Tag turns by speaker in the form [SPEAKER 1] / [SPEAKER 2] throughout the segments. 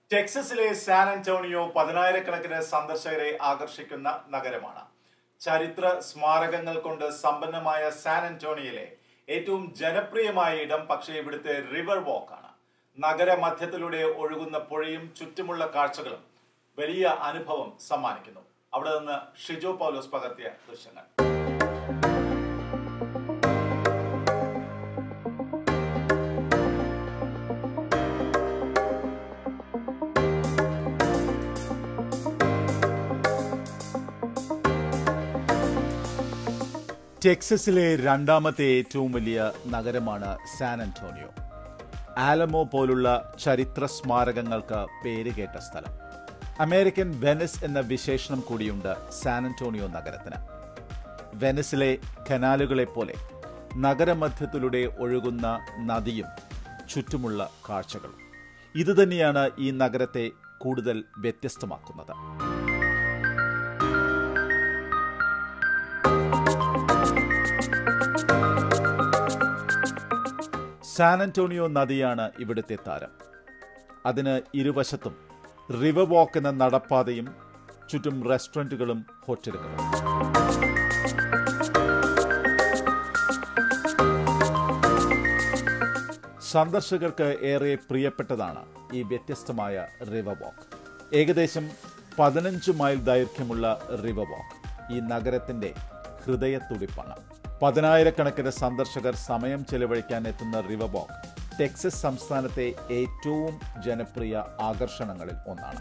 [SPEAKER 1] ടെക്സസിലെ San Antonio പതിനായിരക്കണക്കിന് സന്ദർശകരെ ആകർഷിക്കുന്ന നഗരമാണ് ചരിത്ര സ്മാരകങ്ങൾ കൊണ്ട് സമ്പന്നമായ സാൻ അന്റോണിയയിലെ ഏറ്റവും ജനപ്രിയമായ ഇടം പക്ഷേ ഇവിടുത്തെ റിവർ വാക്ക് ആണ് നഗരമധ്യത്തിലൂടെ ഒഴുകുന്ന പുഴയും ചുറ്റുമുള്ള കാഴ്ചകളും വലിയ അനുഭവം സമ്മാനിക്കുന്നു അവിടെ നിന്ന് ഷിജോ പൗലോസ് പകർത്തിയ ദൃശ്യങ്ങൾ ടെക്സസിലെ രണ്ടാമത്തെ ഏറ്റവും വലിയ നഗരമാണ് സാൻ അന്റോണിയോ ആലമോ പോലുള്ള ചരിത്ര സ്മാരകങ്ങൾക്ക് പേരുകേട്ട സ്ഥലം അമേരിക്കൻ വെനിസ് എന്ന വിശേഷണം കൂടിയുണ്ട് സാൻ അന്റോണിയോ നഗരത്തിന് വെനിസിലെ കനാലുകളെ പോലെ നഗരമധ്യത്തിലൂടെ ഒഴുകുന്ന നദിയും ചുറ്റുമുള്ള കാഴ്ചകളും ഇതുതന്നെയാണ് ഈ നഗരത്തെ കൂടുതൽ വ്യത്യസ്തമാക്കുന്നത് സാൻ അന്റോണിയോ നദിയാണ് ഇവിടുത്തെ താരം അതിന് ഇരുവശത്തും റിവർ വാക്ക് എന്ന നടപ്പാതയും ചുറ്റും റെസ്റ്റോറൻറ്റുകളും ഹോട്ടലുകളും സന്ദർശകർക്ക് ഏറെ പ്രിയപ്പെട്ടതാണ് ഈ വ്യത്യസ്തമായ റിവർ വാക്ക് ഏകദേശം പതിനഞ്ച് മൈൽ ദൈർഘ്യമുള്ള റിവർ വാക്ക് ഈ നഗരത്തിന്റെ ഹൃദയത്തുടിപ്പാണ് പതിനായിരക്കണക്കിന് സന്ദർശകർ സമയം ചെലവഴിക്കാൻ എത്തുന്ന റിവർ വാക്ക് ടെക്സസ് സംസ്ഥാനത്തെ ഏറ്റവും ജനപ്രിയ ആകർഷണങ്ങളിൽ ഒന്നാണ്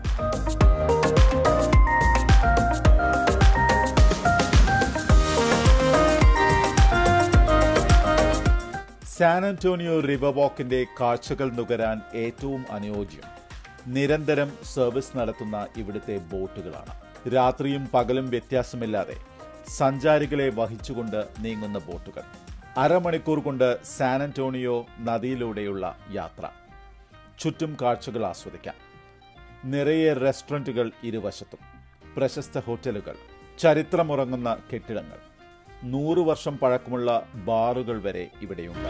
[SPEAKER 1] സാൻ അന്റോണിയോ റിവർ വാക്കിന്റെ കാഴ്ചകൾ നുകരാൻ ഏറ്റവും അനുയോജ്യം നിരന്തരം സർവീസ് നടത്തുന്ന ഇവിടുത്തെ ബോട്ടുകളാണ് രാത്രിയും പകലും വ്യത്യാസമില്ലാതെ സഞ്ചാരികളെ വഹിച്ചുകൊണ്ട് നീങ്ങുന്ന ബോട്ടുകൾ അരമണിക്കൂർ കൊണ്ട് സാൻ അന്റോണിയോ നദിയിലൂടെയുള്ള യാത്ര ചുറ്റും കാഴ്ചകൾ ആസ്വദിക്കാം നിറയെ റെസ്റ്റോറൻറ്റുകൾ ഇരുവശത്തും പ്രശസ്ത ഹോട്ടലുകൾ ചരിത്രമുറങ്ങുന്ന കെട്ടിടങ്ങൾ നൂറു വർഷം പഴക്കമുള്ള ബാറുകൾ വരെ ഇവിടെയുണ്ട്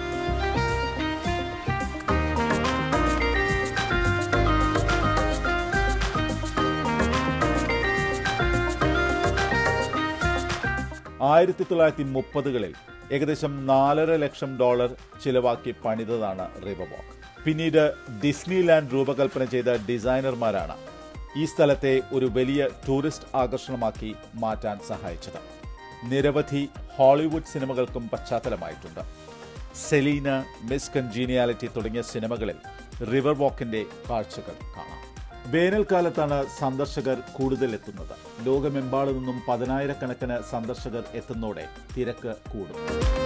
[SPEAKER 1] ആയിരത്തി തൊള്ളായിരത്തി മുപ്പതുകളിൽ ഏകദേശം നാലര ലക്ഷം ഡോളർ ചിലവാക്കി പണിതതാണ് റിവർ വാക്ക് പിന്നീട് ഡിസ്നിലാൻഡ് രൂപകൽപ്പന ചെയ്ത ഡിസൈനർമാരാണ് ഈ സ്ഥലത്തെ ഒരു വലിയ ടൂറിസ്റ്റ് ആകർഷണമാക്കി മാറ്റാൻ സഹായിച്ചത് നിരവധി ഹോളിവുഡ് സിനിമകൾക്കും പശ്ചാത്തലമായിട്ടുണ്ട് സെലീന മിസ് കൺജീനിയാലിറ്റി തുടങ്ങിയ സിനിമകളിൽ റിവർ വാക്കിന്റെ കാഴ്ചകൾ കാണാം വേനൽക്കാലത്താണ് സന്ദർശകർ കൂടുതൽ എത്തുന്നത് ലോകമെമ്പാടു നിന്നും പതിനായിരക്കണക്കിന് സന്ദർശകർ എത്തുന്നതോടെ തിരക്ക് കൂടും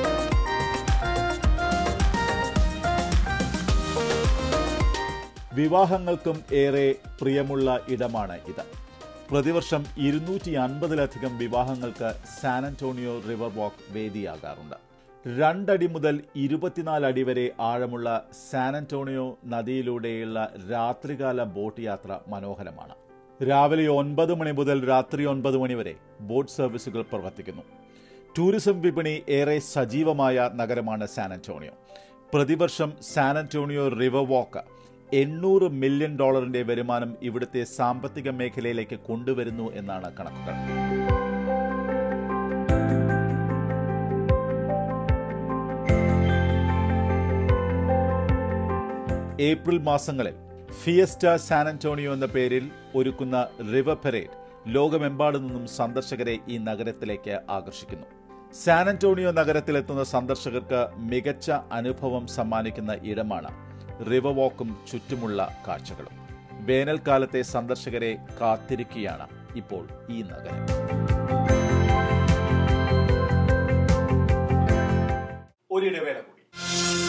[SPEAKER 1] വിവാഹങ്ങൾക്കും ഏറെ പ്രിയമുള്ള ഇടമാണ് ഇത് പ്രതിവർഷം ഇരുന്നൂറ്റി അൻപതിലധികം വിവാഹങ്ങൾക്ക് സാൻ അന്റോണിയോ റിവർ വാക്ക് വേദിയാകാറുണ്ട് രണ്ടടി മുതൽ ഇരുപത്തിനാല് അടി വരെ ആഴമുള്ള സാൻ അന്റോണിയോ നദിയിലൂടെയുള്ള രാത്രികാല ബോട്ട് യാത്ര മനോഹരമാണ് രാവിലെ ഒൻപത് മണി മുതൽ രാത്രി ഒൻപത് മണി വരെ ബോട്ട് സർവീസുകൾ പ്രവർത്തിക്കുന്നു ടൂറിസം വിപണി ഏറെ സജീവമായ നഗരമാണ് സാൻ അന്റോണിയോ പ്രതിവർഷം സാൻ അന്റോണിയോ റിവർ വാക്ക് എണ്ണൂറ് മില്യൺ ഡോളറിന്റെ വരുമാനം ഇവിടുത്തെ സാമ്പത്തിക മേഖലയിലേക്ക് കൊണ്ടുവരുന്നു എന്നാണ് കണക്കുകൾ ഏപ്രിൽ മാസങ്ങളിൽ ഫിയസ്റ്റ സാൻ അന്റോണിയോ എന്ന പേരിൽ ഒരുക്കുന്ന റിവർ പെരേഡ് ലോകമെമ്പാടു നിന്നും സന്ദർശകരെ ഈ നഗരത്തിലേക്ക് ആകർഷിക്കുന്നു സാൻ അന്റോണിയോ നഗരത്തിലെത്തുന്ന സന്ദർശകർക്ക് മികച്ച അനുഭവം സമ്മാനിക്കുന്ന ഇടമാണ് റിവർ വാക്കും ചുറ്റുമുള്ള കാഴ്ചകളും വേനൽക്കാലത്തെ സന്ദർശകരെ കാത്തിരിക്കുകയാണ് ഇപ്പോൾ ഈ നഗരം ഒരിടവേള കൂടി